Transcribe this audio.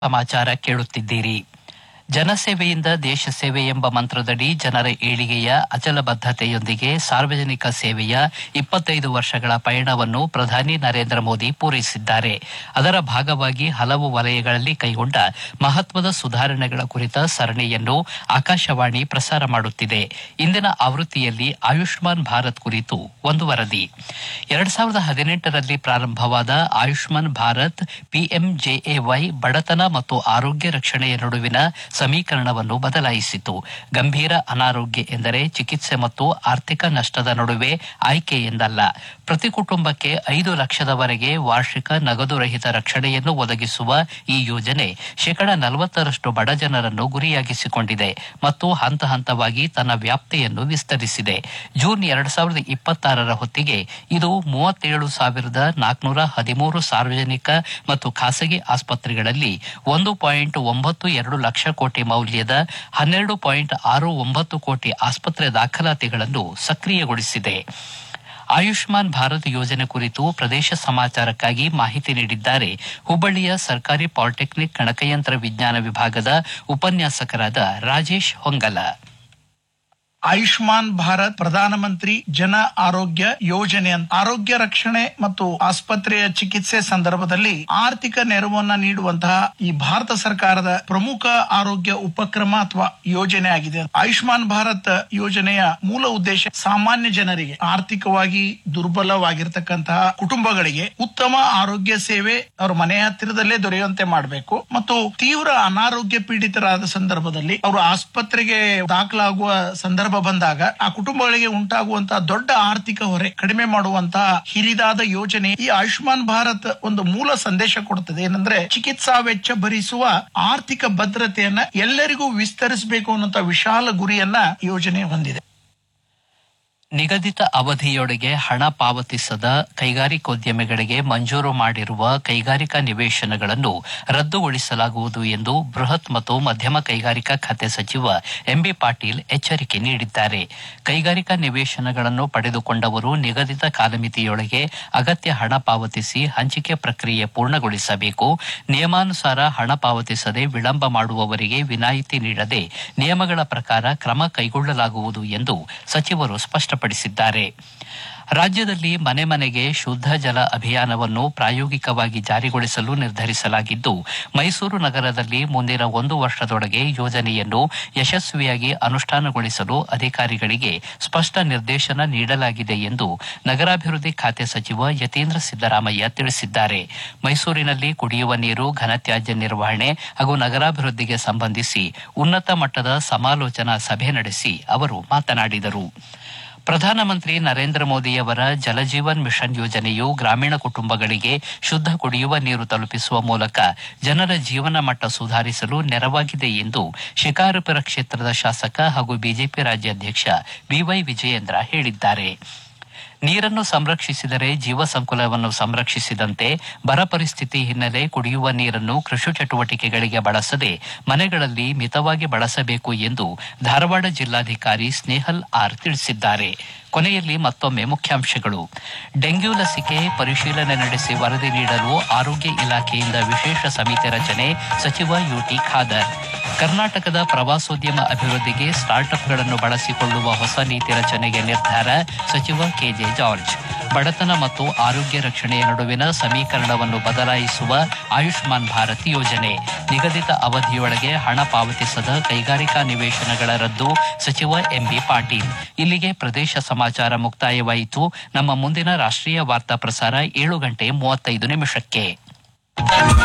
ಸಮಾಚಾರ ಕೇಳುತ್ತಿದ್ದೀರಿ ಜನಸೇವೆಯಿಂದ ದೇಶ ಸೇವೆ ಎಂಬ ಮಂತ್ರದಡಿ ಜನರ ಏಳಿಗೆಯ ಅಚಲ ಬದ್ಧತೆಯೊಂದಿಗೆ ಸಾರ್ವಜನಿಕ ಸೇವೆಯ ಇಪ್ಪತ್ತೈದು ವರ್ಷಗಳ ಪಯಣವನ್ನು ಪ್ರಧಾನಿ ನರೇಂದ್ರ ಮೋದಿ ಪೂರೈಸಿದ್ದಾರೆ ಅದರ ಭಾಗವಾಗಿ ಹಲವು ವಲಯಗಳಲ್ಲಿ ಕೈಗೊಂಡ ಮಹತ್ವದ ಸುಧಾರಣೆಗಳ ಕುರಿತ ಸರಣಿಯನ್ನು ಆಕಾಶವಾಣಿ ಪ್ರಸಾರ ಮಾಡುತ್ತಿದೆ ಇಂದಿನ ಆವೃತ್ತಿಯಲ್ಲಿ ಆಯುಷ್ಮಾನ್ ಭಾರತ್ ಕುರಿತು ಒಂದು ವರದಿ ಎರಡ್ ಸಾವಿರದ ಹದಿನೆಂಟರಲ್ಲಿ ಪ್ರಾರಂಭವಾದ ಆಯುಷ್ಮಾನ್ ಭಾರತ್ ಪಿಎಂಜೆಎವೈ ಬಡತನ ಮತ್ತು ಆರೋಗ್ಯ ರಕ್ಷಣೆಯ ನಡುವಿನ ಸಮೀಕರಣವನ್ನು ಬದಲಾಯಿಸಿತು ಗಂಭೀರ ಅನಾರೋಗ್ಯ ಎಂದರೆ ಚಿಕಿತ್ಸೆ ಮತ್ತು ಆರ್ಥಿಕ ನಷ್ಟದ ನಡುವೆ ಆಯ್ಕೆ ಎಂದಲ್ಲ ಪ್ರತಿ ಕುಟುಂಬಕ್ಕೆ ಐದು ಲಕ್ಷದವರೆಗೆ ವಾರ್ಷಿಕ ನಗದು ರಹಿತ ರಕ್ಷಣೆಯನ್ನು ಒದಗಿಸುವ ಈ ಯೋಜನೆ ಶೇಕಡ ನಲವತ್ತರಷ್ಟು ಬಡ ಜನರನ್ನು ಗುರಿಯಾಗಿಸಿಕೊಂಡಿದೆ ಮತ್ತು ಹಂತ ಹಂತವಾಗಿ ತನ್ನ ವ್ಯಾಪ್ತಿಯನ್ನು ವಿಸ್ತರಿಸಿದೆ ಜೂನ್ ಎರಡ್ ಸಾವಿರದ ಇಪ್ಪತ್ತಾರರ ಹೊತ್ತಿಗೆ ಇದು ಮೂವತ್ತೇಳು ಸಾವಿರದ ನಾಲ್ಕುನೂರ ಹದಿಮೂರು ಸಾರ್ವಜನಿಕ ಮತ್ತು ಖಾಸಗಿ ಆಸ್ಪತ್ರೆಗಳಲ್ಲಿ ಒಂದು ಪಾಯಿಂಟ್ ಒಂಬತ್ತು ಎರಡು ಲಕ್ಷ ಕೋಟಿ ಮೌಲ್ಯದ ಹನ್ನೆರಡು ಪಾಯಿಂಟ್ ಆರು ಒಂಬತ್ತು ಕೋಟಿ ಆಸ್ಪತ್ರೆ ದಾಖಲಾತಿಗಳನ್ನು ಸಕ್ರಿಯಗೊಳಿಸಿದೆ ಆಯುಷ್ಮಾನ್ ಭಾರತ್ ಯೋಜನೆ ಕುರಿತು ಪ್ರದೇಶ ಸಮಾಚಾರಕ್ಕಾಗಿ ಮಾಹಿತಿ ನೀಡಿದ್ದಾರೆ ಹುಬ್ಬಳ್ಳಿಯ ಸರ್ಕಾರಿ ಪಾಲಿಟೆಕ್ನಿಕ್ ಗಣಕಯಂತ್ರ ವಿಜ್ಞಾನ ವಿಭಾಗದ ಉಪನ್ಯಾಸಕರಾದ ರಾಜೇಶ್ ಹೊಂಗಲ ಆಯುಷ್ಮಾನ್ ಭಾರತ್ ಪ್ರಧಾನಮಂತ್ರಿ ಜನ ಆರೋಗ್ಯ ಯೋಜನೆ ಅಂತ ಆರೋಗ್ಯ ರಕ್ಷಣೆ ಮತ್ತು ಆಸ್ಪತ್ರೆಯ ಚಿಕಿತ್ಸೆ ಸಂದರ್ಭದಲ್ಲಿ ಆರ್ಥಿಕ ನೆರವನ್ನ ನೀಡುವಂತಹ ಈ ಭಾರತ ಸರ್ಕಾರದ ಪ್ರಮುಖ ಆರೋಗ್ಯ ಉಪಕ್ರಮ ಅಥವಾ ಯೋಜನೆ ಆಗಿದೆ ಆಯುಷ್ಮಾನ್ ಭಾರತ್ ಯೋಜನೆಯ ಮೂಲ ಉದ್ದೇಶ ಸಾಮಾನ್ಯ ಜನರಿಗೆ ಆರ್ಥಿಕವಾಗಿ ದುರ್ಬಲವಾಗಿರ್ತಕ್ಕಂತಹ ಕುಟುಂಬಗಳಿಗೆ ಉತ್ತಮ ಆರೋಗ್ಯ ಸೇವೆ ಅವರ ಮನೆ ಹತ್ತಿರದಲ್ಲೇ ದೊರೆಯುವಂತೆ ಮಾಡಬೇಕು ಮತ್ತು ತೀವ್ರ ಅನಾರೋಗ್ಯ ಪೀಡಿತರಾದ ಸಂದರ್ಭದಲ್ಲಿ ಅವರು ಆಸ್ಪತ್ರೆಗೆ ದಾಖಲಾಗುವ ಸಂದರ್ಭ ಬಂದಾಗ ಆ ಕುಟುಂಬಗಳಿಗೆ ಉಂಟಾಗುವಂತಹ ದೊಡ್ಡ ಆರ್ಥಿಕ ಹೊರೆ ಕಡಿಮೆ ಮಾಡುವಂತಹ ಹಿರಿದಾದ ಯೋಜನೆ ಈ ಆಯುಷ್ಮಾನ್ ಭಾರತ್ ಒಂದು ಮೂಲ ಸಂದೇಶ ಕೊಡುತ್ತದೆ ಏನಂದ್ರೆ ಚಿಕಿತ್ಸಾ ವೆಚ್ಚ ಭರಿಸುವ ಆರ್ಥಿಕ ಭದ್ರತೆಯನ್ನ ಎಲ್ಲರಿಗೂ ವಿಸ್ತರಿಸಬೇಕು ಅನ್ನುವಂತ ವಿಶಾಲ ಗುರಿಯನ್ನ ಯೋಜನೆ ಹೊಂದಿದೆ ನಿಗದಿತ ಅವಧಿಯೊಳಗೆ ಹಣ ಪಾವತಿಸದ ಕೈಗಾರಿಕೋದ್ಯಮಿಗಳಿಗೆ ಮಂಜೂರು ಮಾಡಿರುವ ಕೈಗಾರಿಕಾ ನಿವೇಶನಗಳನ್ನು ರದ್ದುಗೊಳಿಸಲಾಗುವುದು ಎಂದು ಬೃಹತ್ ಮತ್ತು ಮಧ್ಯಮ ಕೈಗಾರಿಕಾ ಖಾತೆ ಸಚಿವ ಎಂಬಿ ಪಾಟೀಲ್ ಎಚ್ಚರಿಕೆ ನೀಡಿದ್ದಾರೆ ಕೈಗಾರಿಕಾ ನಿವೇಶನಗಳನ್ನು ಪಡೆದುಕೊಂಡವರು ನಿಗದಿತ ಕಾಲಮಿತಿಯೊಳಗೆ ಅಗತ್ಯ ಹಣ ಪಾವತಿಸಿ ಹಂಚಿಕೆ ಪ್ರಕ್ರಿಯೆ ಪೂರ್ಣಗೊಳಿಸಬೇಕು ನಿಯಮಾನುಸಾರ ಹಣ ಪಾವತಿಸದೆ ವಿಳಂಬ ಮಾಡುವವರಿಗೆ ವಿನಾಯಿತಿ ನೀಡದೆ ನಿಯಮಗಳ ಪ್ರಕಾರ ಕ್ರಮ ಕೈಗೊಳ್ಳಲಾಗುವುದು ಎಂದು ಸಚಿವರು ಸ್ಪಷ್ಟಪಡಿಸಿದ್ದಾರೆ ರಾಜ್ಯದಲ್ಲಿ ಮನೆ ಮನೆಗೆ ಶುದ್ಧ ಜಲ ಅಭಿಯಾನವನ್ನು ಪ್ರಾಯೋಗಿಕವಾಗಿ ಜಾರಿಗೊಳಿಸಲು ನಿರ್ಧರಿಸಲಾಗಿದ್ದು ಮೈಸೂರು ನಗರದಲ್ಲಿ ಮುಂದಿನ ಒಂದು ವರ್ಷದೊಳಗೆ ಯೋಜನೆಯನ್ನು ಯಶಸ್ವಿಯಾಗಿ ಅನುಷ್ಠಾನಗೊಳಿಸಲು ಅಧಿಕಾರಿಗಳಿಗೆ ಸ್ಪಷ್ಟ ನಿರ್ದೇಶನ ನೀಡಲಾಗಿದೆ ಎಂದು ನಗರಾಭಿವೃದ್ಧಿ ಖಾತೆ ಸಚಿವ ಯತೀಂದ್ರ ಸಿದ್ದರಾಮಯ್ಯ ತಿಳಿಸಿದ್ದಾರೆ ಮೈಸೂರಿನಲ್ಲಿ ಕುಡಿಯುವ ನೀರು ಘನತ್ಯಾಜ್ಯ ನಿರ್ವಹಣೆ ಹಾಗೂ ನಗರಾಭಿವೃದ್ಧಿಗೆ ಸಂಬಂಧಿಸಿ ಉನ್ನತ ಮಟ್ಟದ ಸಮಾಲೋಚನಾ ಸಭೆ ನಡೆಸಿ ಅವರು ಮಾತನಾಡಿದರು ಪ್ರಧಾನಮಂತ್ರಿ ನರೇಂದ್ರ ಮೋದಿಯವರ ಜಲಜೀವನ್ ಮಿಷನ್ ಯೋಜನೆಯು ಗ್ರಾಮೀಣ ಕುಟುಂಬಗಳಿಗೆ ಶುದ್ಧ ಕುಡಿಯುವ ನೀರು ತಲುಪಿಸುವ ಮೂಲಕ ಜನರ ಜೀವನ ಮಟ್ಟ ಸುಧಾರಿಸಲು ನೆರವಾಗಿದೆ ಎಂದು ಶಿಕಾರಿಪುರ ಕ್ಷೇತ್ರದ ಶಾಸಕ ಹಾಗೂ ಬಿಜೆಪಿ ರಾಜ್ಯಾಧ್ಯಕ್ಷ ಬಿವೈ ವಿಜಯೇಂದ್ರ ಹೇಳಿದ್ದಾರೆ ನೀರನ್ನು ಸಂರಕ್ಷಿಸಿದರೆ ಜೀವ ಸಂಕುಲವನ್ನು ಸಂರಕ್ಷಿಸಿದಂತೆ ಬರ ಪರಿಸ್ಥಿತಿ ಹಿನ್ನೆಲೆ ಕುಡಿಯುವ ನೀರನ್ನು ಕೃಷಿ ಚಟುವಟಿಕೆಗಳಿಗೆ ಬಳಸದೆ ಮನೆಗಳಲ್ಲಿ ಮಿತವಾಗಿ ಬಳಸಬೇಕು ಎಂದು ಧಾರವಾಡ ಜಿಲ್ಲಾಧಿಕಾರಿ ಸ್ನೇಹಲ್ ಆರ್ ತಿಳಿಸಿದ್ದಾರೆ ಕೊನೆಯಲ್ಲಿ ಮತ್ತೊಮ್ಮೆ ಮುಖ್ಯಾಂಶಗಳು ಡೆಂಗ್ಯೂ ಲಸಿಕೆ ಪರಿಶೀಲನೆ ನಡೆಸಿ ವರದಿ ನೀಡಲು ಆರೋಗ್ಯ ಇಲಾಖೆಯಿಂದ ವಿಶೇಷ ಸಮಿತಿ ರಚನೆ ಸಚಿವ ಯುಟಿ ಖಾದರ್ ಕರ್ನಾಟಕದ ಪ್ರವಾಸೋದ್ಯಮ ಅಭಿವೃದ್ಧಿಗೆ ಸ್ಟಾರ್ಟ್ಅಪ್ಗಳನ್ನು ಬಳಸಿಕೊಳ್ಳುವ ಹೊಸ ನೀತಿ ರಚನೆಗೆ ನಿರ್ಧಾರ ಸಚಿವ ಕೆಜೆ ಜಾರ್ಜ್ ಬಡತನ ಮತ್ತು ಆರೋಗ್ಯ ರಕ್ಷಣೆಯ ನಡುವಿನ ಸಮೀಕರಣವನ್ನು ಬದಲಾಯಿಸುವ ಆಯುಷ್ಮಾನ್ ಭಾರತ್ ಯೋಜನೆ ನಿಗದಿತ ಅವಧಿಯೊಳಗೆ ಹಣ ಪಾವತಿಸದ ಕೈಗಾರಿಕಾ ನಿವೇಶನಗಳ ರದ್ದು ಸಚಿವ ಎಂಬಿ ಪಾಟೀಲ್ ಇಲ್ಲಿಗೆ ಪ್ರದೇಶ ಸಮಾಚಾರ ಮುಕ್ತಾಯವಾಯಿತು ನಮ್ಮ ಮುಂದಿನ ರಾಷ್ಟ್ರೀಯ ವಾರ್ತಾ ಪ್ರಸಾರ ಏಳು ಗಂಟೆ ಮೂವತ್ತೈದು ನಿಮಿಷಕ್ಕೆ